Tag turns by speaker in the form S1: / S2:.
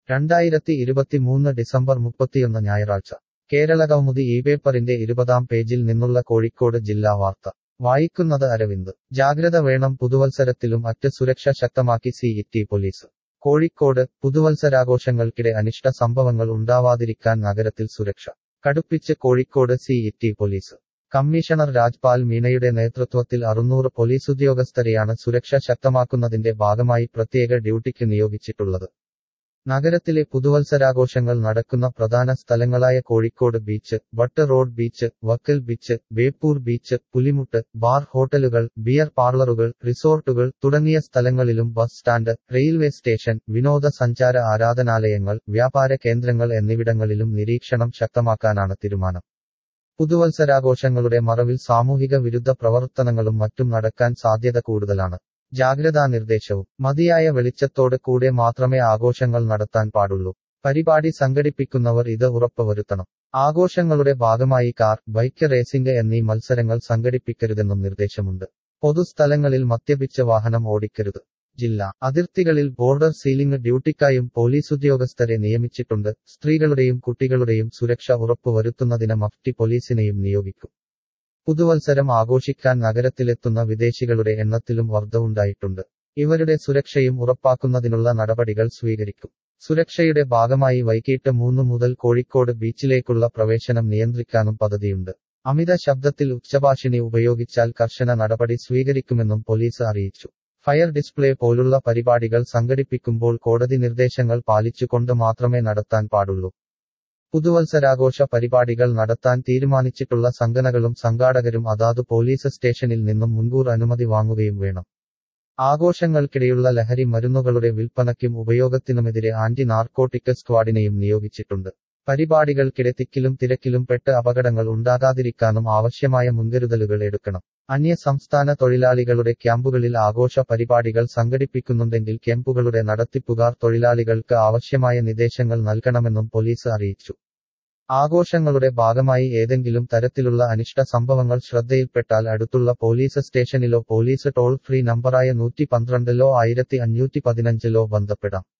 S1: രണ്ടായിരത്തി ഇരുപത്തിമൂന്ന് ഡിസംബർ മുപ്പത്തിയൊന്ന് ഞായറാഴ്ച കേരള കൗമുദി ഈ പേപ്പറിന്റെ ഇരുപതാം പേജിൽ നിന്നുള്ള കോഴിക്കോട് ജില്ലാ വാർത്ത വായിക്കുന്നത് അരവിന്ദ് ജാഗ്രത വേണം പുതുവത്സരത്തിലും അറ്റ് സുരക്ഷ ശക്തമാക്കി സി ഇറ്റി പോലീസ് കോഴിക്കോട് പുതുവത്സരാഘോഷങ്ങൾക്കിടെ അനിഷ്ട സംഭവങ്ങൾ ഉണ്ടാവാതിരിക്കാൻ നഗരത്തിൽ സുരക്ഷ കടുപ്പിച്ച് Kozhikode city police commissioner Rajpal മീണയുടെ നേതൃത്വത്തിൽ അറുന്നൂറ് പോലീസുദ്യോഗസ്ഥരെയാണ് സുരക്ഷ ശക്തമാക്കുന്നതിന്റെ ഭാഗമായി പ്രത്യേക ഡ്യൂട്ടിക്ക് നിയോഗിച്ചിട്ടുള്ളത് നഗരത്തിലെ പുതുവത്സരാഘോഷങ്ങൾ നടക്കുന്ന പ്രധാന സ്ഥലങ്ങളായ Kozhikode beach butt road beach വക്കൽ ബീച്ച് ബേപ്പൂർ ബീച്ച് പുലിമുട്ട് ബാർ ഹോട്ടലുകൾ ബിയർ പാർലറുകൾ റിസോർട്ടുകൾ തുടങ്ങിയ സ്ഥലങ്ങളിലും ബസ് സ്റ്റാൻഡ് റെയിൽവേ സ്റ്റേഷൻ വിനോദസഞ്ചാര ആരാധനാലയങ്ങൾ വ്യാപാര കേന്ദ്രങ്ങൾ എന്നിവിടങ്ങളിലും നിരീക്ഷണം ശക്തമാക്കാനാണ് തീരുമാനം പുതുവത്സരാഘോഷങ്ങളുടെ മറവിൽ സാമൂഹിക വിരുദ്ധ പ്രവർത്തനങ്ങളും മറ്റും നടക്കാൻ സാധ്യത കൂടുതലാണ് ജാഗ്രതാ നിർദ്ദേശവും മതിയായ വെളിച്ചത്തോട് കൂടെ മാത്രമേ ആഘോഷങ്ങൾ നടത്താൻ പാടുള്ളൂ പരിപാടി സംഘടിപ്പിക്കുന്നവർ ഇത് ഉറപ്പുവരുത്തണം ആഘോഷങ്ങളുടെ ഭാഗമായി കാർ ബൈക്ക് റേസിംഗ് എന്നീ മത്സരങ്ങൾ സംഘടിപ്പിക്കരുതെന്നും നിർദ്ദേശമുണ്ട് പൊതുസ്ഥലങ്ങളിൽ മദ്യപിച്ച് വാഹനം ഓടിക്കരുത് ജില്ല അതിർത്തികളിൽ ബോർഡർ സീലിംഗ് ഡ്യൂട്ടിക്കായും പോലീസുദ്യോഗസ്ഥരെ നിയമിച്ചിട്ടുണ്ട് സ്ത്രീകളുടെയും കുട്ടികളുടെയും സുരക്ഷ ഉറപ്പുവരുത്തുന്നതിന് മഫ്റ്റി പോലീസിനെയും നിയോഗിക്കും പുതുവത്സരം ആഘോഷിക്കാൻ നഗരത്തിലെത്തുന്ന വിദേശികളുടെ എണ്ണത്തിലും വർധവുണ്ടായിട്ടുണ്ട് ഇവരുടെ സുരക്ഷയും ഉറപ്പാക്കുന്നതിനുള്ള നടപടികൾ സ്വീകരിക്കും സുരക്ഷയുടെ ഭാഗമായി വൈകിട്ട് മൂന്ന് മുതൽ കോഴിക്കോട് ബീച്ചിലേക്കുള്ള പ്രവേശനം നിയന്ത്രിക്കാനും പദ്ധതിയുണ്ട് അമിത ശബ്ദത്തിൽ ഉച്ചഭാഷിണി ഉപയോഗിച്ചാൽ കർശന നടപടി സ്വീകരിക്കുമെന്നും പോലീസ് അറിയിച്ചു ഫയർ ഡിസ്പ്ലേ പോലുള്ള പരിപാടികൾ സംഘടിപ്പിക്കുമ്പോൾ കോടതി നിർദ്ദേശങ്ങൾ പാലിച്ചുകൊണ്ട് മാത്രമേ നടത്താൻ പാടുള്ളൂ പുതുവത്സരാഘോഷ പരിപാടികൾ നടത്താൻ തീരുമാനിച്ചിട്ടുള്ള സംഘടനകളും സംഘാടകരും അതാതു പോലീസ് സ്റ്റേഷനിൽ നിന്നും മുൻകൂർ അനുമതി വാങ്ങുകയും വേണം ആഘോഷങ്ങൾക്കിടെയുള്ള ലഹരി മരുന്നുകളുടെ വിൽപ്പനയ്ക്കും ഉപയോഗത്തിനുമെതിരെ ആന്റി നാർക്കോട്ടിക് സ്ക്വാഡിനെയും നിയോഗിച്ചിട്ടുണ്ട് പരിപാടികൾക്കിടെ തിക്കിലും തിരക്കിലും പെട്ട് അപകടങ്ങൾ ഉണ്ടാകാതിരിക്കാനും ആവശ്യമായ മുൻകരുതലുകൾ എടുക്കണം അന്യ സംസ്ഥാന തൊഴിലാളികളുടെ ക്യാമ്പുകളിൽ ആഘോഷ പരിപാടികൾ സംഘടിപ്പിക്കുന്നുണ്ടെങ്കിൽ ക്യാമ്പുകളുടെ നടത്തിപ്പുകാർ തൊഴിലാളികൾക്ക് ആവശ്യമായ നിർദ്ദേശങ്ങൾ നൽകണമെന്നും പോലീസ് അറിയിച്ചു ആഘോഷങ്ങളുടെ ഭാഗമായി ഏതെങ്കിലും തരത്തിലുള്ള അനിഷ്ട സംഭവങ്ങൾ ശ്രദ്ധയിൽപ്പെട്ടാൽ അടുത്തുള്ള പോലീസ് സ്റ്റേഷനിലോ പോലീസ് ടോൾ ഫ്രീ നമ്പറായ നൂറ്റി പന്ത്രണ്ടിലോ ആയിരത്തി അഞ്ഞൂറ്റി പതിനഞ്ചിലോ ബന്ധപ്പെടാം